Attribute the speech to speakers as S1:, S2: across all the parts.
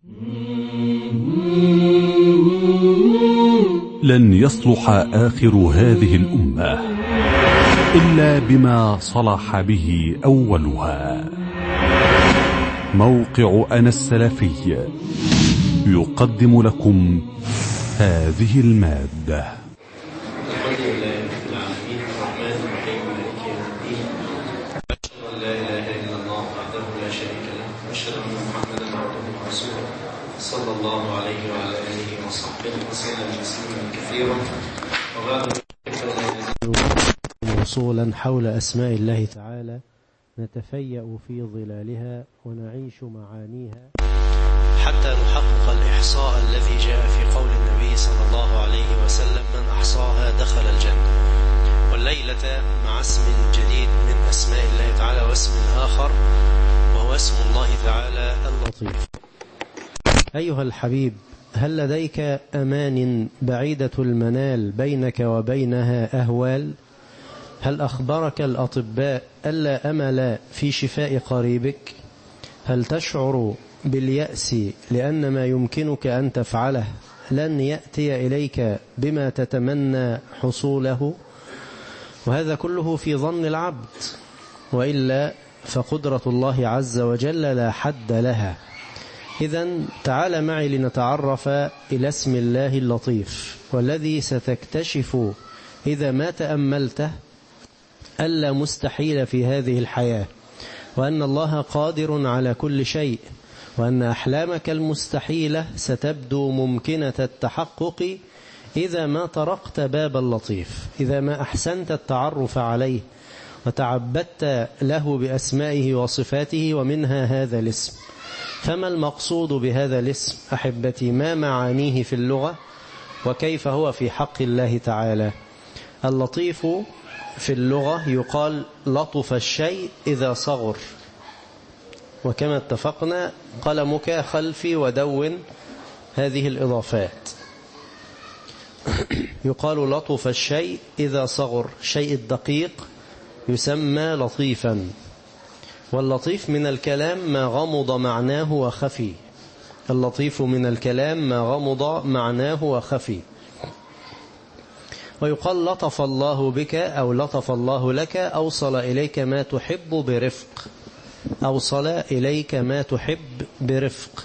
S1: لن يصلح آخر هذه الأمة إلا بما صلح به أولها موقع أنا السلفي يقدم لكم هذه المادة
S2: الحمد لله رب العالمين الرحمن الرحيم مالك يوم الدين أشهد أن لا إله إلا الله وحده لا شريك له وأشهد أن محمدا عبده ورسوله صلى الله عليه وعلى آله وصحبه وسلم تسليما كثيرا وبعد
S3: موصولا حول أسماء الله تعالى نتفيأ في ظلالها ونعيش معانيها
S4: حتى نحقق الإحصاء الذي جاء في قول النبي صلى الله عليه وسلم من أحصاها دخل الجنة والليلة مع اسم جديد من أسماء الله تعالى واسم آخر وهو اسم الله تعالى اللطيف
S3: أيها الحبيب هل لديك أمان بعيدة المنال بينك وبينها أهوال هل أخبرك الأطباء ألا أمل في شفاء قريبك هل تشعر باليأس لأن ما يمكنك أن تفعله لن يأتي إليك بما تتمنى حصوله وهذا كله في ظن العبد وإلا فقدرة الله عز وجل لا حد لها إذا تعال معي لنتعرف إلى اسم الله اللطيف والذي ستكتشف إذا ما تأملته ألا مستحيل في هذه الحياة وأن الله قادر على كل شيء وأن أحلامك المستحيلة ستبدو ممكنة التحقق إذا ما طرقت باب اللطيف إذا ما أحسنت التعرف عليه وتعبدت له بأسمائه وصفاته ومنها هذا الاسم فما المقصود بهذا الاسم أحبتي ما معانيه في اللغة وكيف هو في حق الله تعالى اللطيف في اللغة يقال لطف الشيء إذا صغر وكما اتفقنا قلمك خلفي ودون هذه الإضافات يقال لطف الشيء إذا صغر شيء الدقيق يسمى لطيفا واللطيف من الكلام ما غمض معناه وخفي اللطيف من الكلام ما غمض معناه وخفي ويقال لطف الله بك أو لطف الله لك أوصل إليك ما تحب برفق أوصل إليك ما تحب برفق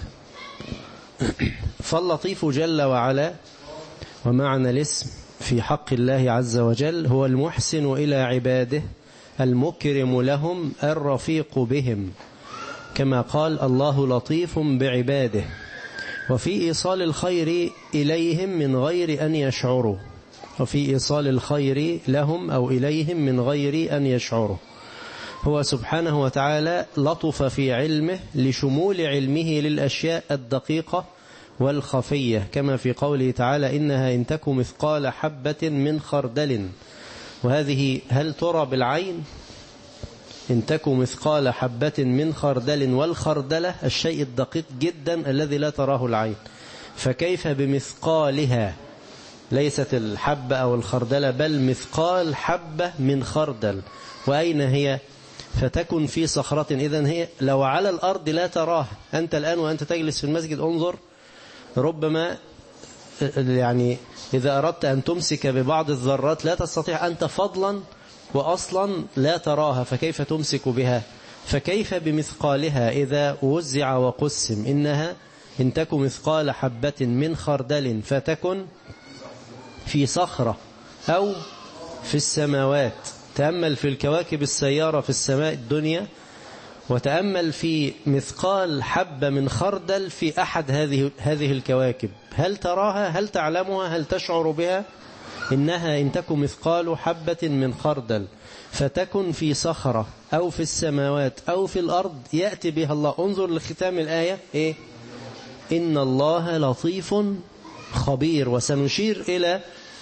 S3: فاللطيف جل وعلا ومعنى الاسم في حق الله عز وجل هو المحسن إلى عباده المكرم لهم الرفيق بهم كما قال الله لطيف بعباده وفي إيصال الخير إليهم من غير أن يشعروا وفي إيصال الخير لهم أو إليهم من غير أن يشعروا هو سبحانه وتعالى لطف في علمه لشمول علمه للأشياء الدقيقة والخفية كما في قوله تعالى إنها إن تك مثقال حبة من خردل وهذه هل ترى بالعين إن تك مثقال حبة من خردل والخردلة الشيء الدقيق جدا الذي لا تراه العين فكيف بمثقالها ليست الحبة أو الخردلة بل مثقال حبة من خردل وأين هي فتكن في صخرة إذن هي لو على الأرض لا تراها أنت الآن وأنت تجلس في المسجد انظر ربما يعني إذا أردت أن تمسك ببعض الذرات لا تستطيع أنت فضلا وأصلا لا تراها فكيف تمسك بها فكيف بمثقالها إذا وزع وقسم إنها إن تك مثقال حبة من خردل فتكن في صخرة أو في السماوات تأمل في الكواكب السيارة في السماء الدنيا وتأمل في مثقال حبة من خردل في أحد هذه هذه الكواكب هل تراها هل تعلمها هل تشعر بها إنها إن تكن مثقال حبة من خردل فتكن في صخرة أو في السماوات أو في الأرض يأتي بها الله انظر لختام الآية إيه؟ إن الله لطيف خبير وسنشير إلى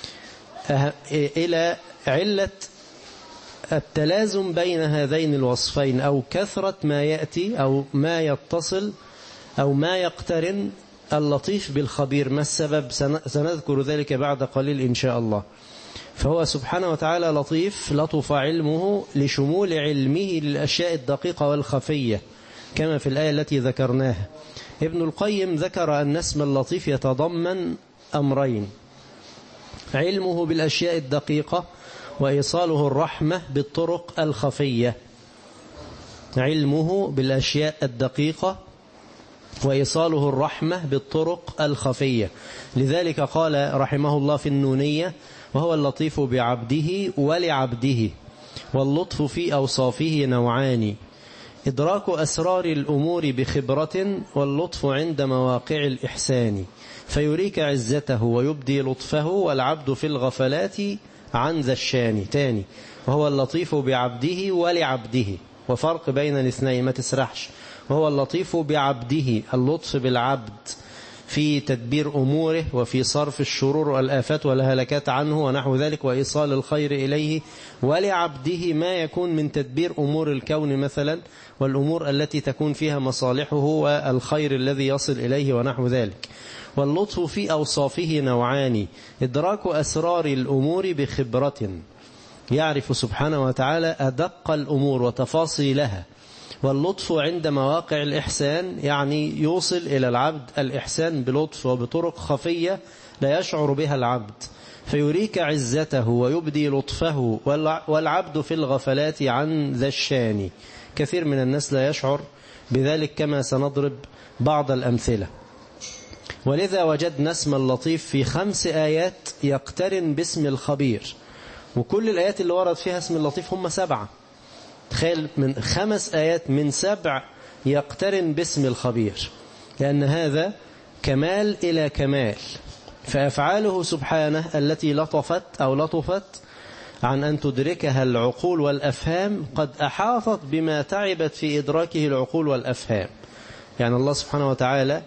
S3: إلى علة التلازم بين هذين الوصفين أو كثرة ما يأتي أو ما يتصل أو ما يقترن اللطيف بالخبير ما السبب سنذكر ذلك بعد قليل إن شاء الله فهو سبحانه وتعالى لطيف لطف علمه لشمول علمه للأشياء الدقيقة والخفية كما في الآية التي ذكرناها ابن القيم ذكر أن اسم اللطيف يتضمن أمرين علمه بالأشياء الدقيقة وإيصاله الرحمة بالطرق الخفية علمه بالأشياء الدقيقة وإيصاله الرحمة بالطرق الخفية لذلك قال رحمه الله في النونية وهو اللطيف بعبده ولعبده واللطف في أوصافه نوعان إدراك أسرار الأمور بخبرة واللطف عند مواقع الإحسان فيريك عزته ويبدي لطفه والعبد في الغفلات عن ذا الشان تاني وهو اللطيف بعبده ولعبده وفرق بين الاثنين ما تسرحش وهو اللطيف بعبده اللطف بالعبد في تدبير أموره وفي صرف الشرور والآفات والهلكات عنه ونحو ذلك وإيصال الخير إليه ولعبده ما يكون من تدبير أمور الكون مثلا والأمور التي تكون فيها مصالحه والخير الذي يصل إليه ونحو ذلك واللطف في أوصافه نوعان إدراك أسرار الأمور بخبرة يعرف سبحانه وتعالى أدق الأمور وتفاصيلها واللطف عند مواقع الإحسان يعني يوصل إلى العبد الإحسان بلطف وبطرق خفية لا يشعر بها العبد فيريك عزته ويبدي لطفه والعبد في الغفلات عن ذا الشان كثير من الناس لا يشعر بذلك كما سنضرب بعض الأمثلة ولذا وجدنا اسم اللطيف في خمس آيات يقترن باسم الخبير وكل الآيات اللي ورد فيها اسم اللطيف هم سبعة تخيل من خمس آيات من سبع يقترن باسم الخبير لأن هذا كمال إلى كمال فأفعاله سبحانه التي لطفت أو لطفت عن أن تدركها العقول والأفهام قد أحاطت بما تعبت في إدراكه العقول والأفهام يعني الله سبحانه وتعالى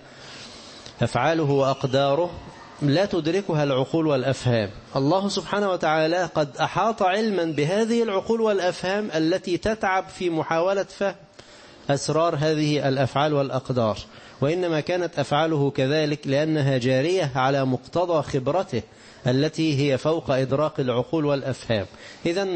S3: أفعاله وأقداره لا تدركها العقول والأفهام الله سبحانه وتعالى قد أحاط علما بهذه العقول والأفهام التي تتعب في محاولة فهم أسرار هذه الأفعال والأقدار وإنما كانت أفعاله كذلك لأنها جارية على مقتضى خبرته التي هي فوق إدراك العقول والأفهام إذا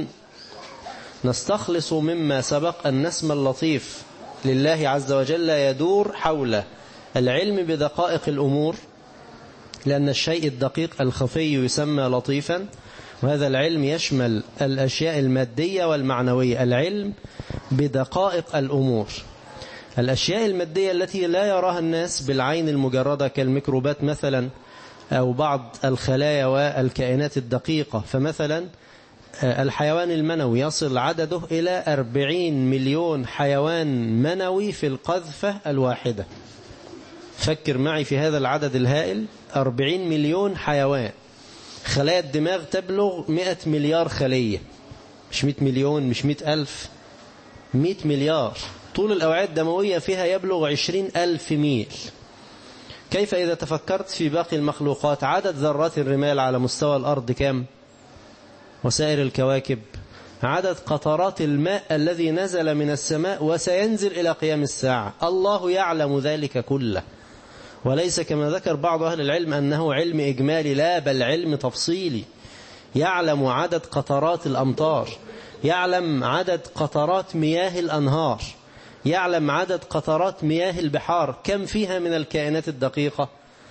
S3: نستخلص مما سبق أن اسم اللطيف لله عز وجل يدور حول العلم بدقائق الأمور لأن الشيء الدقيق الخفي يسمى لطيفا وهذا العلم يشمل الأشياء المادية والمعنوية العلم بدقائق الأمور الأشياء المادية التي لا يراها الناس بالعين المجردة كالميكروبات مثلا أو بعض الخلايا والكائنات الدقيقة فمثلا الحيوان المنوي يصل عدده إلى 40 مليون حيوان منوي في القذفة الواحدة فكر معي في هذا العدد الهائل 40 مليون حيوان خلايا الدماغ تبلغ 100 مليار خلية مش 100 مليون مش 100 ألف 100 مليار طول الأوعية الدموية فيها يبلغ 20 ألف ميل كيف إذا تفكرت في باقي المخلوقات عدد ذرات الرمال على مستوى الأرض كم وسائر الكواكب عدد قطرات الماء الذي نزل من السماء وسينزل إلى قيام الساعة الله يعلم ذلك كله وليس كما ذكر بعض أهل العلم أنه علم إجمالي لا بل علم تفصيلي يعلم عدد قطرات الأمطار يعلم عدد قطرات مياه الأنهار يعلم عدد قطرات مياه البحار كم فيها من الكائنات الدقيقة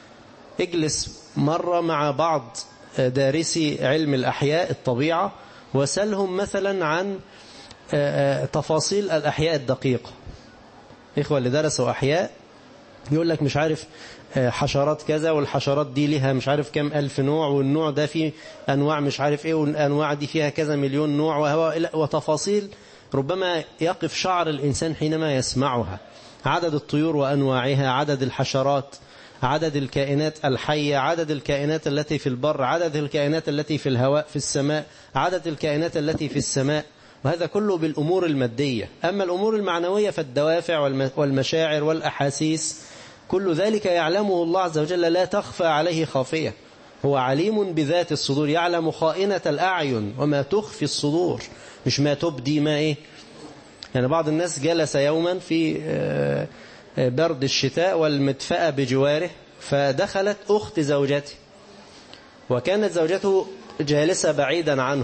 S3: اجلس مرة مع بعض دارسي علم الأحياء الطبيعة وسلهم مثلا عن تفاصيل الأحياء الدقيقة إخوة اللي درسوا أحياء يقول لك مش عارف حشرات كذا والحشرات دي لها مش عارف كم ألف نوع والنوع ده فيه أنواع مش عارف إيه والأنواع دي فيها كذا مليون نوع وهو وتفاصيل ربما يقف شعر الإنسان حينما يسمعها عدد الطيور وأنواعها عدد الحشرات عدد الكائنات الحية عدد الكائنات التي في البر عدد الكائنات التي في الهواء في السماء عدد الكائنات التي في السماء وهذا كله بالأمور المادية أما الأمور المعنوية فالدوافع والمشاعر والأحاسيس كل ذلك يعلمه الله عز وجل لا تخفى عليه خافية هو عليم بذات الصدور يعلم خائنة الأعين وما تخفي الصدور مش ما تبدي ما إيه يعني بعض الناس جلس يوما في برد الشتاء والمدفأة بجواره فدخلت أخت زوجته وكانت زوجته جالسة بعيدا عنه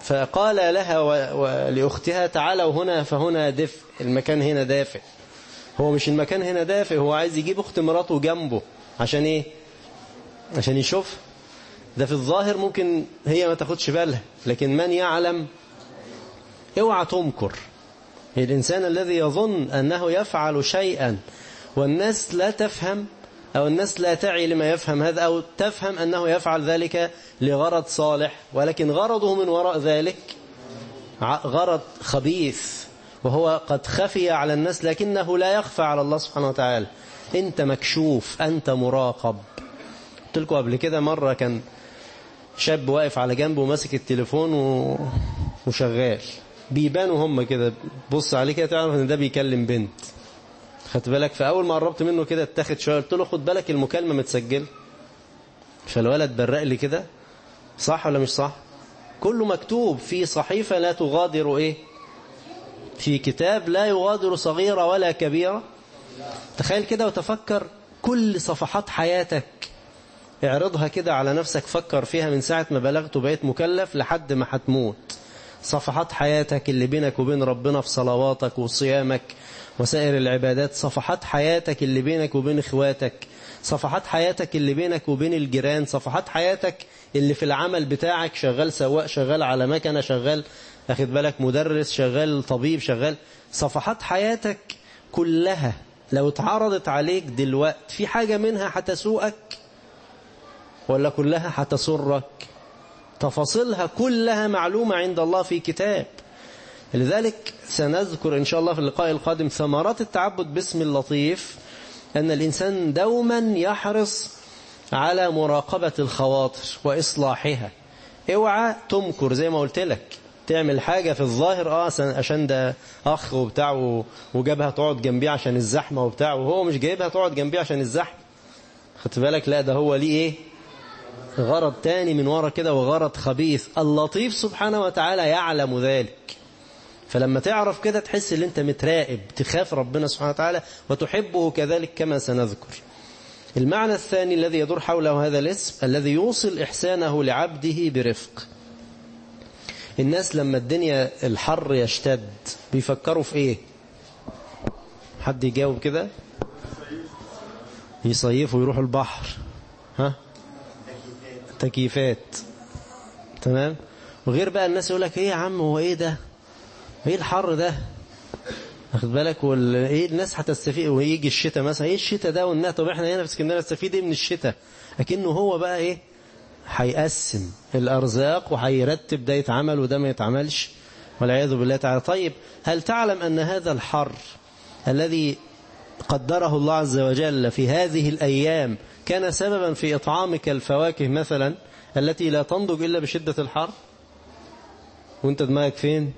S3: فقال لها ولأختها تعالوا هنا فهنا دفء المكان هنا دافئ هو مش المكان هنا دافئ هو عايز يجيب اخت مراته جنبه عشان ايه عشان يشوف ده في الظاهر ممكن هي ما تاخدش بالها لكن من يعلم اوعى تمكر الإنسان الذي يظن أنه يفعل شيئا والناس لا تفهم أو الناس لا تعي لما يفهم هذا أو تفهم أنه يفعل ذلك لغرض صالح ولكن غرضه من وراء ذلك غرض خبيث وهو قد خفي على الناس لكنه لا يخفى على الله سبحانه وتعالى أنت مكشوف أنت مراقب قلت لكم قبل كده مرة كان شاب واقف على جنبه وماسك التليفون و... وشغال بيبانوا هم كده بص عليه كده تعرف ان ده بيكلم بنت خدت بالك فاول ما قربت منه كده اتاخد شويه قلت له خد بالك المكالمه متسجله فالولد برق لي كده صح ولا مش صح كله مكتوب في صحيفه لا تغادر ايه في كتاب لا يغادر صغيره ولا كبيره تخيل كده وتفكر كل صفحات حياتك اعرضها كده على نفسك فكر فيها من ساعة ما بلغت وبقيت مكلف لحد ما هتموت صفحات حياتك اللي بينك وبين ربنا في صلواتك وصيامك وسائر العبادات صفحات حياتك اللي بينك وبين اخواتك صفحات حياتك اللي بينك وبين الجيران صفحات حياتك اللي في العمل بتاعك شغال سواق شغال على مكنة شغال اخد بالك مدرس شغال طبيب شغال صفحات حياتك كلها لو اتعرضت عليك دلوقت في حاجة منها هتسوءك ولا كلها هتسرك تفاصيلها كلها معلومة عند الله في كتاب لذلك سنذكر إن شاء الله في اللقاء القادم ثمرات التعبد باسم اللطيف أن الإنسان دوما يحرص على مراقبة الخواطر وإصلاحها اوعى تمكر زي ما قلت لك تعمل حاجة في الظاهر اه عشان ده أخ وبتاع وجابها تقعد جنبيه عشان الزحمة وبتاع وهو مش جايبها تقعد جنبيه عشان الزحمة خدت بالك لا ده هو ليه ايه غرض تاني من ورا كده وغرض خبيث اللطيف سبحانه وتعالى يعلم ذلك فلما تعرف كده تحس ان انت متراقب تخاف ربنا سبحانه وتعالى وتحبه كذلك كما سنذكر المعنى الثاني الذي يدور حوله هذا الاسم الذي يوصل إحسانه لعبده برفق الناس لما الدنيا الحر يشتد بيفكروا في ايه حد يجاوب كده يصيفوا ويروحوا البحر ها تكييفات تمام وغير بقى الناس يقول لك ايه يا عم هو ايه ده ايه الحر ده واخد بالك وال... ايه الناس هتستفيد ويجي الشتاء مثلا ايه الشتاء ده والناس طب احنا هنا في اسكندريه نستفيد ايه من الشتاء لكنه هو بقى ايه هيقسم الارزاق وهيرتب ده يتعمل وده ما يتعملش والعياذ بالله تعالى طيب هل تعلم ان هذا الحر الذي قدره الله عز وجل في هذه الايام كان سببا في إطعامك الفواكه مثلا التي لا تنضج إلا بشدة الحر وانت دماغك فين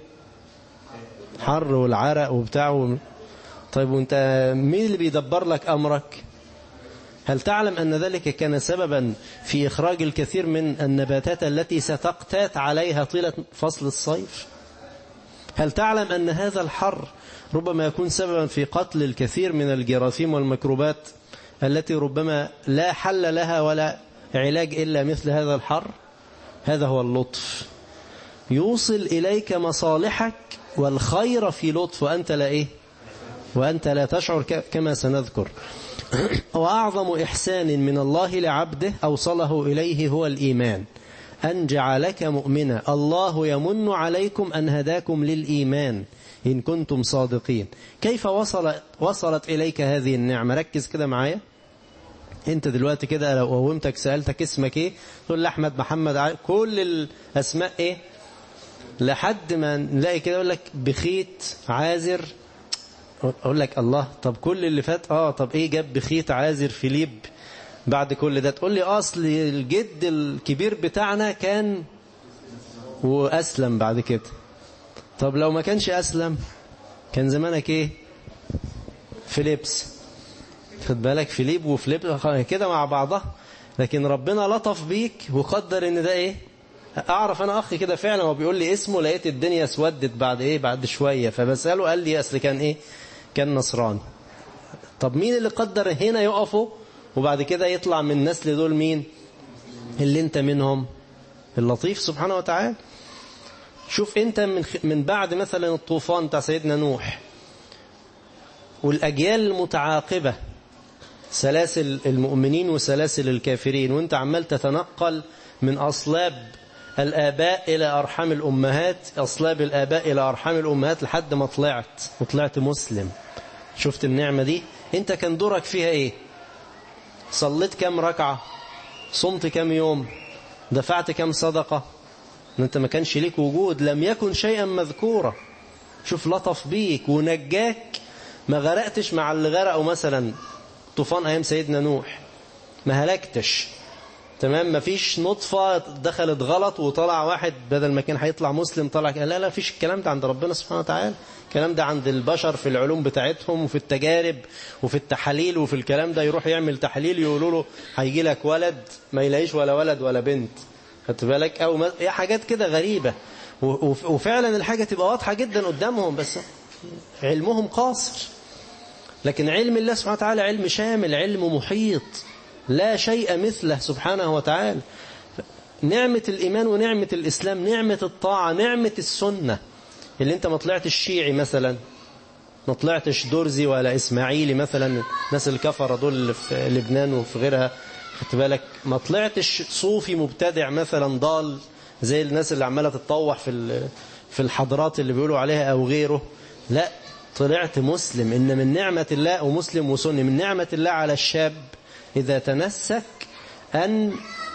S3: حر والعرق وبتاع و... طيب وانت مين اللي بيدبر لك أمرك هل تعلم أن ذلك كان سببا في إخراج الكثير من النباتات التي ستقتات عليها طيلة فصل الصيف هل تعلم أن هذا الحر ربما يكون سببا في قتل الكثير من الجراثيم والميكروبات التي ربما لا حل لها ولا علاج إلا مثل هذا الحر هذا هو اللطف يوصل إليك مصالحك والخير في لطف وأنت لا إيه وأنت لا تشعر كما سنذكر وأعظم إحسان من الله لعبده أوصله إليه هو الإيمان أن جعلك مؤمنا الله يمن عليكم أن هداكم للإيمان إن كنتم صادقين كيف وصل وصلت إليك هذه النعمة ركز كده معايا انت دلوقتي كده لو قومتك سألتك اسمك ايه تقول لي احمد محمد عارف كل الاسماء ايه لحد ما نلاقي كده يقول لك بخيت عازر اقول لك الله طب كل اللي فات اه طب ايه جاب بخيت عازر فيليب بعد كل ده تقول لي اصل الجد الكبير بتاعنا كان واسلم بعد كده طب لو ما كانش أسلم كان زمانك إيه فيليبس خد بالك فيليب وفليب كده مع بعضها لكن ربنا لطف بيك وقدر ان ده ايه اعرف انا اخي كده فعلا هو بيقول لي اسمه لقيت الدنيا اسودت بعد ايه بعد شوية فبسأله قال لي اصل كان ايه كان نصراني طب مين اللي قدر هنا يقفوا وبعد كده يطلع من نسل دول مين اللي انت منهم اللطيف سبحانه وتعالى شوف انت من من بعد مثلا الطوفان بتاع سيدنا نوح والأجيال المتعاقبة سلاسل المؤمنين وسلاسل الكافرين وانت عمال تتنقل من أصلاب الآباء إلى أرحام الأمهات أصلاب الآباء إلى أرحام الأمهات لحد ما طلعت وطلعت مسلم شفت النعمة دي انت كان دورك فيها ايه صليت كم ركعة صمت كم يوم دفعت كم صدقة انت ما كانش ليك وجود لم يكن شيئا مذكورا شوف لطف بيك ونجاك ما غرقتش مع اللي غرقوا مثلا طوفان ايام سيدنا نوح ما هلكتش تمام ما فيش نطفة دخلت غلط وطلع واحد بدل ما كان هيطلع مسلم طلع لا لا فيش الكلام ده عند ربنا سبحانه وتعالى الكلام ده عند البشر في العلوم بتاعتهم وفي التجارب وفي التحاليل وفي الكلام ده يروح يعمل تحليل يقولوا له هيجي لك ولد ما يلاقيش ولا ولد ولا بنت خدت بالك او ما... حاجات كده غريبة وفعلا الحاجة تبقى واضحة جدا قدامهم بس علمهم قاصر لكن علم الله سبحانه وتعالى علم شامل علم محيط لا شيء مثله سبحانه وتعالى نعمة الإيمان ونعمة الإسلام نعمة الطاعة نعمة السنة اللي انت ما طلعتش شيعي مثلا ما طلعتش درزي ولا إسماعيلي مثلا الناس الكفرة دول اللي في لبنان وفي غيرها خدت بالك ما طلعتش صوفي مبتدع مثلا ضال زي الناس اللي عمالة تتطوح في في الحضارات اللي بيقولوا عليها أو غيره لا طلعت مسلم إن من نعمة الله ومسلم وسني من نعمة الله على الشاب إذا تنسك أن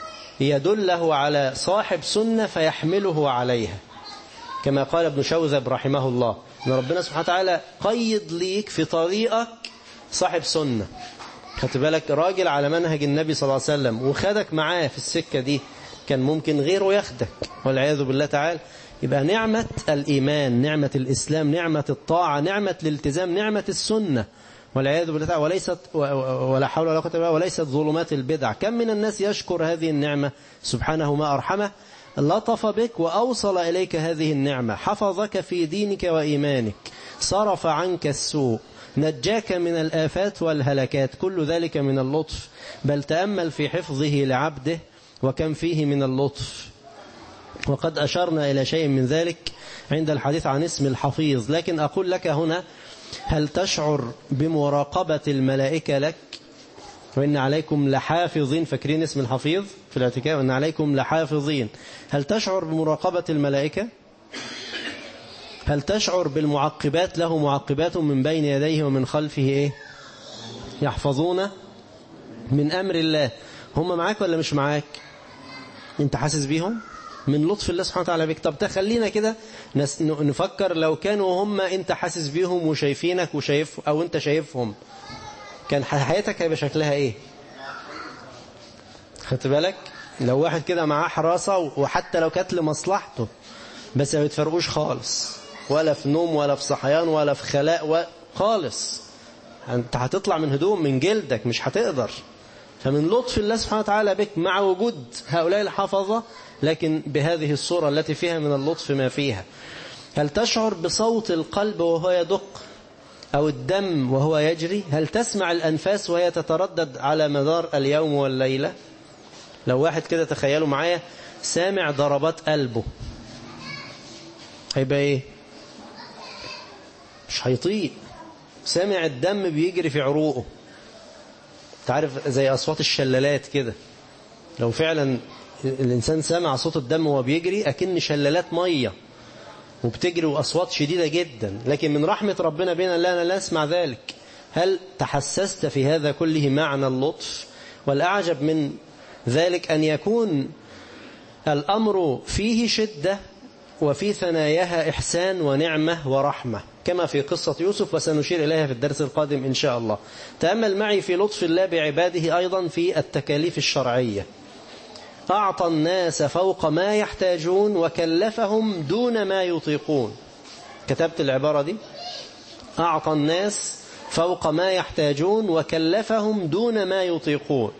S3: يدله على صاحب سنة فيحمله عليها كما قال ابن شوذب رحمه الله أن ربنا سبحانه وتعالى قيد ليك في طريقك صاحب سنة خدت بالك راجل على منهج النبي صلى الله عليه وسلم وخدك معاه في السكة دي كان ممكن غيره ياخدك والعياذ بالله تعالى يبقى نعمة الإيمان نعمة الإسلام نعمة الطاعة نعمة الالتزام نعمة السنة والعياذ بالله تعالى وليست ولا حول ولا قوه الا بالله وليست ظلمات البدع كم من الناس يشكر هذه النعمة سبحانه ما أرحمه لطف بك وأوصل إليك هذه النعمة حفظك في دينك وإيمانك صرف عنك السوء نجاك من الآفات والهلكات كل ذلك من اللطف بل تأمل في حفظه لعبده وكم فيه من اللطف وقد أشرنا إلى شيء من ذلك عند الحديث عن اسم الحفيظ لكن أقول لك هنا هل تشعر بمراقبة الملائكة لك وإن عليكم لحافظين فاكرين اسم الحفيظ في الاعتكاف وإن عليكم لحافظين هل تشعر بمراقبة الملائكة هل تشعر بالمعقبات له معقبات من بين يديه ومن خلفه إيه يحفظون من أمر الله هم معاك ولا مش معاك انت حاسس بيهم من لطف الله سبحانه وتعالى بك طب تخلينا كده نفكر لو كانوا هم انت حاسس بيهم وشايفينك وشايف او انت شايفهم كان حياتك هيبقى شكلها ايه خدت بالك لو واحد كده معاه حراسة وحتى لو كانت لمصلحته بس ما بيتفرقوش خالص ولا في نوم ولا في صحيان ولا في خلاء و... خالص انت هتطلع من هدوم من جلدك مش هتقدر فمن لطف الله سبحانه وتعالى بك مع وجود هؤلاء الحفظة لكن بهذه الصورة التي فيها من اللطف ما فيها هل تشعر بصوت القلب وهو يدق أو الدم وهو يجري هل تسمع الأنفاس وهي تتردد على مدار اليوم والليلة لو واحد كده تخيلوا معايا سامع ضربات قلبه هيبقى ايه مش هيطيق سامع الدم بيجري في عروقه تعرف زي أصوات الشلالات كده لو فعلا الإنسان سامع صوت الدم وهو بيجري أكن شلالات مية وبتجري وأصوات شديدة جدا لكن من رحمة ربنا بنا لا لا نسمع ذلك هل تحسست في هذا كله معنى اللطف والأعجب من ذلك أن يكون الأمر فيه شدة وفي ثناياها إحسان ونعمة ورحمة كما في قصة يوسف وسنشير إليها في الدرس القادم إن شاء الله تأمل معي في لطف الله بعباده أيضا في التكاليف الشرعية أعطى الناس فوق ما يحتاجون وكلفهم دون ما يطيقون كتبت العبارة دي أعطى الناس فوق ما يحتاجون وكلفهم دون ما يطيقون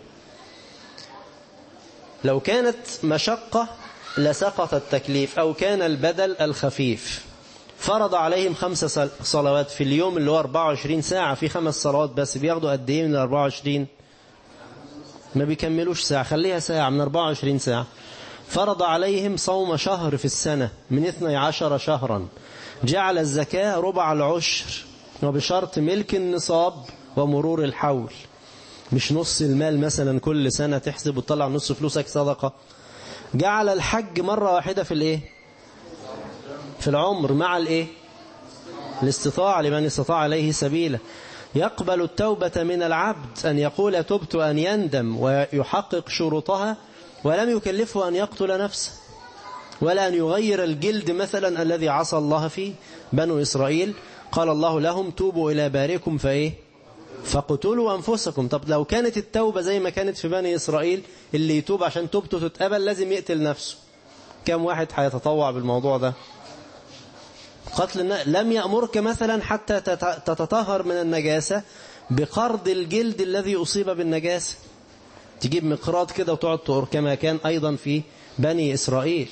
S3: لو كانت مشقة لسقط التكليف أو كان البدل الخفيف فرض عليهم خمس صلوات في اليوم اللي هو 24 ساعة في خمس صلوات بس بياخدوا قد ايه من 24 ما بيكملوش ساعة خليها ساعة من 24 ساعة فرض عليهم صوم شهر في السنة من 12 شهرا جعل الزكاة ربع العشر وبشرط ملك النصاب ومرور الحول مش نص المال مثلا كل سنة تحسب وتطلع نص فلوسك صدقة جعل الحج مرة واحدة في الايه في العمر مع الايه الاستطاع لمن استطاع عليه سبيلا يقبل التوبة من العبد أن يقول تبت أن يندم ويحقق شروطها ولم يكلفه أن يقتل نفسه ولا أن يغير الجلد مثلا الذي عصى الله فيه بنو إسرائيل قال الله لهم توبوا إلى بارئكم فإيه فقتلوا أنفسكم طب لو كانت التوبة زي ما كانت في بني إسرائيل اللي يتوب عشان توبته تتقبل لازم يقتل نفسه كم واحد هيتطوع بالموضوع ده قتل الن... لم يأمرك مثلا حتى تتطهر من النجاسة بقرض الجلد الذي أصيب بالنجاسة تجيب مقراض كده وتقعد تقر كما كان أيضا في بني إسرائيل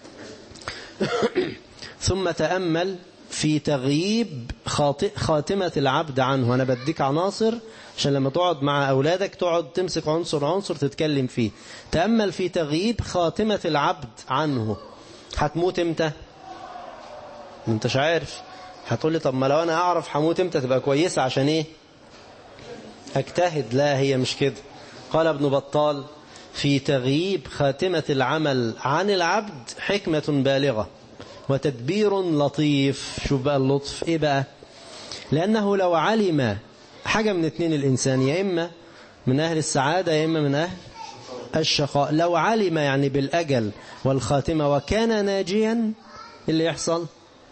S3: ثم تأمل في تغييب خاتمة العبد عنه أنا بديك عناصر عشان لما تقعد مع أولادك تقعد تمسك عنصر عنصر تتكلم فيه تأمل في تغييب خاتمة العبد عنه هتموت امتى ما انتش عارف هتقول لي طب ما لو انا اعرف هموت امتى تبقى كويسة عشان ايه اجتهد لا هي مش كده قال ابن بطال في تغييب خاتمة العمل عن العبد حكمة بالغة وتدبير لطيف شوف بقى اللطف ايه بقى لانه لو علم حاجة من اتنين الانسان يا اما من اهل السعادة يا اما من اهل الشقاء لو علم يعني بالاجل والخاتمة وكان ناجيا اللي يحصل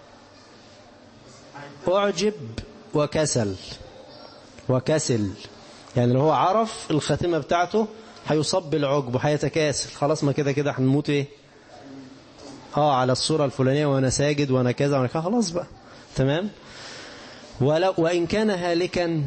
S3: أعجب وكسل وكسل يعني لو هو عرف الخاتمة بتاعته هيصاب بالعجب وهيتكاسل خلاص ما كده كده هنموت ايه اه على الصورة الفلانية وانا ساجد وانا كذا وانا كذا خلاص بقى تمام ولو وإن كان هالكا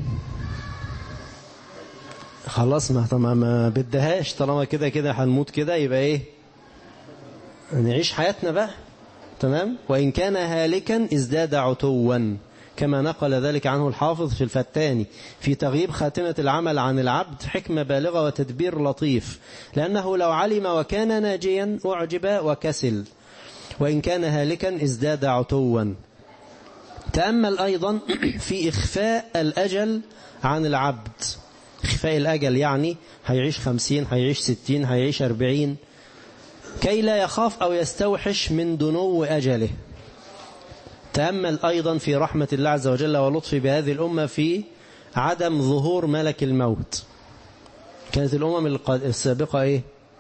S3: خلاص ما طبعا ما بدهاش طالما كده كده هنموت كده يبقى ايه نعيش حياتنا بقى تمام وإن كان هالكا ازداد عتوا كما نقل ذلك عنه الحافظ في الفتاني في تغييب خاتمة العمل عن العبد حكمة بالغة وتدبير لطيف لأنه لو علم وكان ناجيا أعجب وكسل وإن كان هالكا ازداد عتوا تأمل أيضا في إخفاء الأجل عن العبد إخفاء الأجل يعني هيعيش خمسين هيعيش ستين هيعيش أربعين كي لا يخاف أو يستوحش من دنو أجله تأمل أيضا في رحمة الله عز وجل ولطفه بهذه الأمة في عدم ظهور ملك الموت كانت الأمم السابقة إيه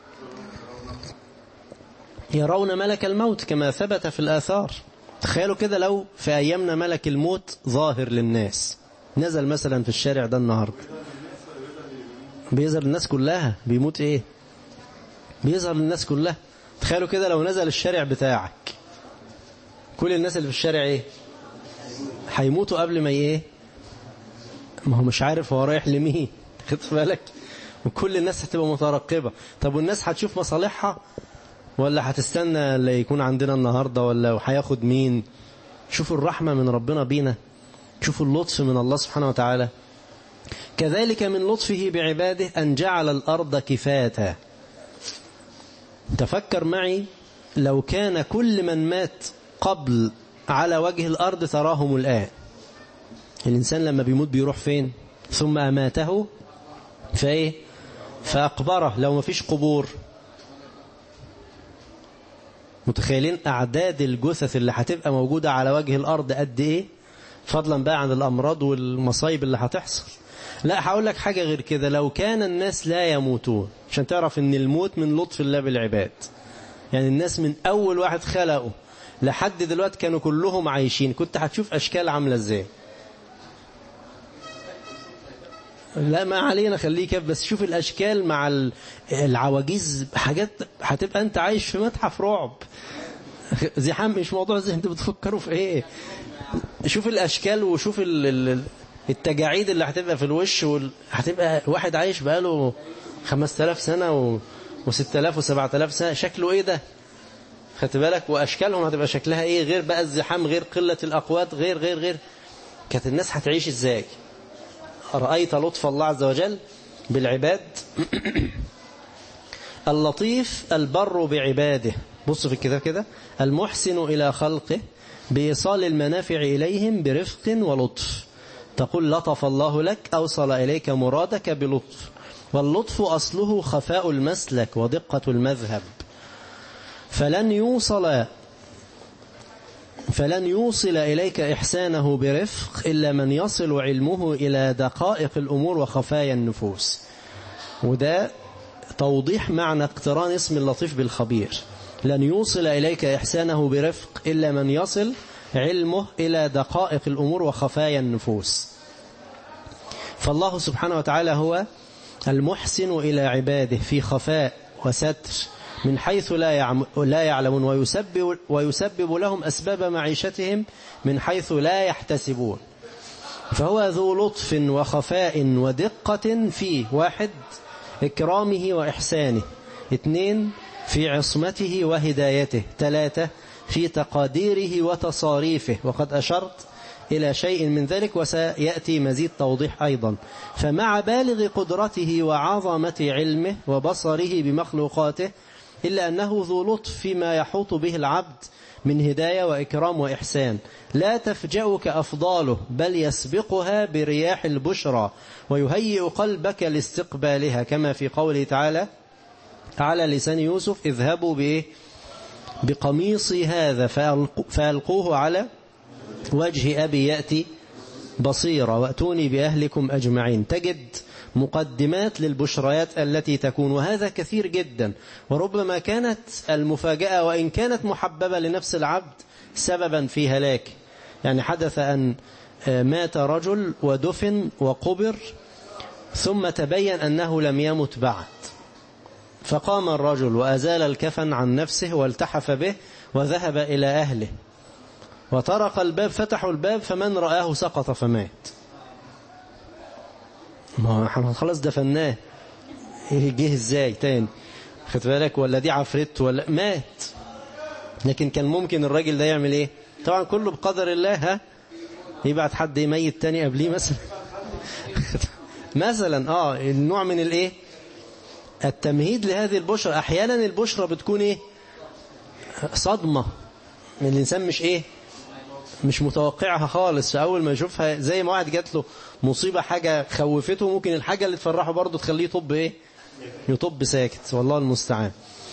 S3: يرون ملك الموت كما ثبت في الآثار تخيلوا كده لو في أيامنا ملك الموت ظاهر للناس نزل مثلا في الشارع ده النهاردة بيظهر الناس كلها بيموت ايه بيظهر للناس كلها تخيلوا كده لو نزل الشارع بتاعك كل الناس اللي في الشارع ايه هيموتوا قبل ما ايه ما هو مش عارف هو رايح لمين خدت بالك وكل الناس هتبقى مترقبة طب والناس هتشوف مصالحها ولا هتستنى اللي يكون عندنا النهاردة ولا هياخد مين شوفوا الرحمة من ربنا بينا شوفوا اللطف من الله سبحانه وتعالى كذلك من لطفه بعباده أن جعل الأرض كفاتا تفكر معي لو كان كل من مات قبل على وجه الأرض تراهم الآن الإنسان لما بيموت بيروح فين ثم أماته فإيه فأقبره لو ما فيش قبور متخيلين أعداد الجثث اللي هتبقى موجودة على وجه الأرض قد إيه فضلا بقى عن الأمراض والمصايب اللي هتحصل لا هقول لك حاجة غير كده لو كان الناس لا يموتون عشان تعرف ان الموت من لطف الله بالعباد يعني الناس من أول واحد خلقه لحد دلوقتي كانوا كلهم عايشين كنت هتشوف أشكال عاملة ازاي لا ما علينا خليك بس شوف الأشكال مع العواجيز حاجات هتبقى أنت عايش في متحف رعب زحام مش موضوع زي انتوا بتفكروا في ايه شوف الأشكال وشوف التجاعيد اللي هتبقى في الوش وال... هتبقى واحد عايش بقاله 5000 سنة و... و6000 و7000 سنة شكله ايه ده خدت بالك واشكالهم هتبقى شكلها ايه غير بقى الزحام غير قلة الاقوات غير غير غير كانت الناس هتعيش ازاي رأيت لطف الله عز وجل بالعباد اللطيف البر بعباده بص في الكتاب كده المحسن إلى خلقه بإيصال المنافع إليهم برفق ولطف تقول لطف الله لك أوصل إليك مرادك بلطف واللطف أصله خفاء المسلك ودقة المذهب فلن يوصل فلن يوصل إليك إحسانه برفق إلا من يصل علمه إلى دقائق الأمور وخفايا النفوس وده توضيح معنى اقتران اسم اللطيف بالخبير لن يوصل إليك إحسانه برفق إلا من يصل علمه إلى دقائق الأمور وخفايا النفوس فالله سبحانه وتعالى هو المحسن إلى عباده في خفاء وستر من حيث لا لا يعلمون ويسبب, ويسبب لهم أسباب معيشتهم من حيث لا يحتسبون فهو ذو لطف وخفاء ودقة في واحد إكرامه وإحسانه اثنين في عصمته وهدايته ثلاثة في تقاديره وتصاريفه وقد أشرت إلى شيء من ذلك وسيأتي مزيد توضيح أيضا فمع بالغ قدرته وعظمة علمه وبصره بمخلوقاته إلا أنه ذو لطف فيما يحوط به العبد من هداية وإكرام وإحسان لا تفجأك أفضاله بل يسبقها برياح البشرى ويهيئ قلبك لاستقبالها كما في قوله تعالى على لسان يوسف اذهبوا بإيه بقميصي هذا فألقوه على وجه أبي يأتي بصيرة وأتوني بأهلكم أجمعين تجد مقدمات للبشريات التي تكون وهذا كثير جدا وربما كانت المفاجأة وإن كانت محببة لنفس العبد سببا في هلاك يعني حدث أن مات رجل ودفن وقبر ثم تبين أنه لم يمت بعد فقام الرجل وأزال الكفن عن نفسه والتحف به وذهب إلى أهله وطرق الباب فتحوا الباب فمن رآه سقط فمات ما احنا خلاص دفناه جه ازاي تاني خد بالك ولا دي عفرت ولا مات لكن كان ممكن الراجل ده يعمل ايه طبعا كله بقدر الله ها يبعت حد يميت تاني قبليه مثلا مثلا اه النوع من الايه التمهيد لهذه البشرة احيانا البشرة بتكون ايه صدمة من الانسان مش ايه مش متوقعها خالص فأول ما يشوفها زي ما واحد جات له مصيبة حاجة خوفته ممكن الحاجة اللي تفرحه برضه تخليه يطب ايه يطب ساكت والله المستعان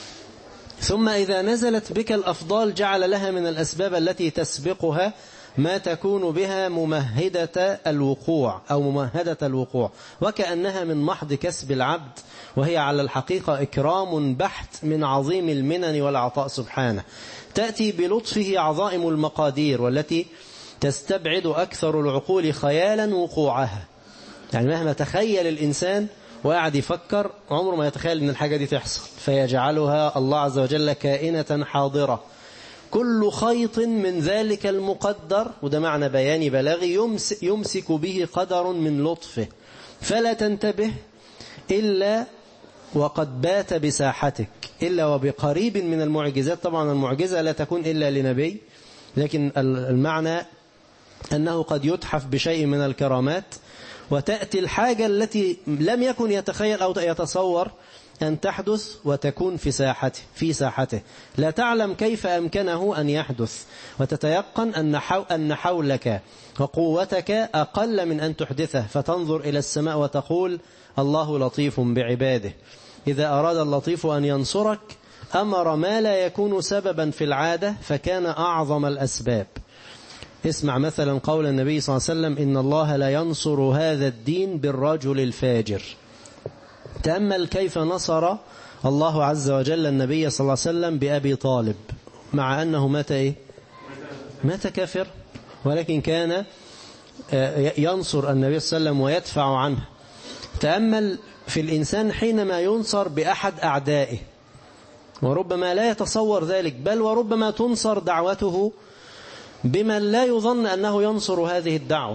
S3: ثم إذا نزلت بك الأفضال جعل لها من الأسباب التي تسبقها ما تكون بها ممهدة الوقوع أو ممهدة الوقوع وكأنها من محض كسب العبد وهي على الحقيقة إكرام بحت من عظيم المنن والعطاء سبحانه تأتي بلطفه عظائم المقادير والتي تستبعد أكثر العقول خيالا وقوعها يعني مهما تخيل الإنسان وقاعد يفكر عمره ما يتخيل أن الحاجة دي تحصل فيجعلها الله عز وجل كائنة حاضرة كل خيط من ذلك المقدر وده معنى بياني بلاغي يمسك, يمسك به قدر من لطفه فلا تنتبه إلا وقد بات بساحتك إلا وبقريب من المعجزات طبعا المعجزة لا تكون إلا لنبي لكن المعنى أنه قد يتحف بشيء من الكرامات وتأتي الحاجة التي لم يكن يتخيل أو يتصور أن تحدث وتكون في ساحته في ساحته لا تعلم كيف أمكنه أن يحدث وتتيقن أن أن حولك وقوتك أقل من أن تحدثه فتنظر إلى السماء وتقول الله لطيف بعباده إذا أراد اللطيف أن ينصرك أمر ما لا يكون سببا في العادة فكان أعظم الأسباب اسمع مثلا قول النبي صلى الله عليه وسلم إن الله لا ينصر هذا الدين بالرجل الفاجر تأمل كيف نصر الله عز وجل النبي صلى الله عليه وسلم بأبي طالب مع أنه مات إيه؟ مات كافر ولكن كان ينصر النبي صلى الله عليه وسلم ويدفع عنه تأمل في الإنسان حينما ينصر بأحد أعدائه وربما لا يتصور ذلك بل وربما تنصر دعوته بمن لا يظن أنه ينصر هذه الدعوة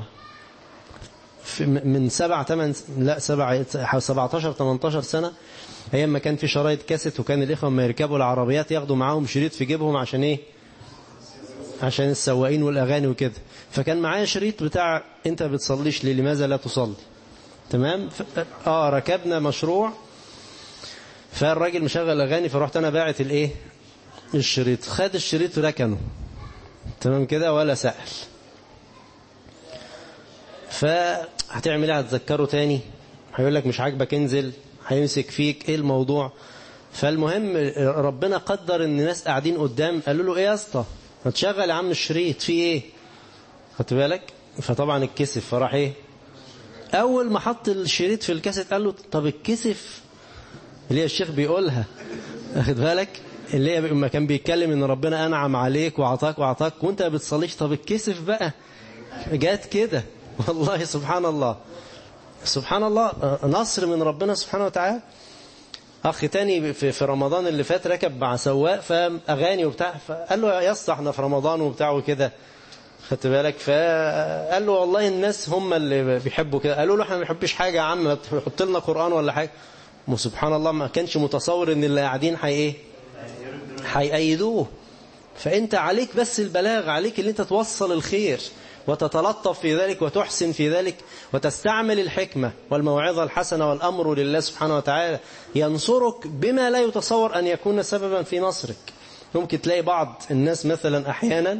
S3: من سبع ثمان لا سبع 17 18 سنة أيام ما كان في شرايط كاسيت وكان الإخوة ما يركبوا العربيات ياخدوا معاهم شريط في جيبهم عشان إيه عشان السواقين والأغاني وكده فكان معايا شريط بتاع أنت بتصليش ليه لماذا لا تصلي تمام ف... اه ركبنا مشروع فالراجل مشغل اغاني فرحت انا باعت الايه الشريط خد الشريط وركنه تمام كده ولا سأل فهتعمل ايه هتذكره تاني هيقول لك مش عاجبك انزل هيمسك فيك ايه الموضوع فالمهم ربنا قدر ان الناس قاعدين قدام قالوا له ايه يا اسطى ما تشغل يا عم الشريط في ايه خدت بالك فطبعا اتكسف فراح ايه اول ما حط الشريط في الكاسيت قال له طب اتكسف اللي هي الشيخ بيقولها واخد بالك اللي هي لما كان بيتكلم ان ربنا انعم عليك وعطاك وعطاك وانت ما بتصليش طب اتكسف بقى جات كده والله سبحان الله سبحان الله نصر من ربنا سبحانه وتعالى اخ تاني في في رمضان اللي فات ركب مع سواق فاغاني وبتاع فقال له يا اسطى احنا في رمضان وبتاع وكده خدت بالك فقال له والله الناس هم اللي بيحبوا كده قالوا له احنا ما بنحبش حاجه يا عم حط لنا قران ولا حاجه وسبحان الله ما كانش متصور ان اللي قاعدين حي ايه هيأيدوه فانت عليك بس البلاغ عليك ان انت توصل الخير وتتلطف في ذلك وتحسن في ذلك وتستعمل الحكمة والموعظة الحسنة والأمر لله سبحانه وتعالى ينصرك بما لا يتصور أن يكون سببا في نصرك ممكن تلاقي بعض الناس مثلا أحيانا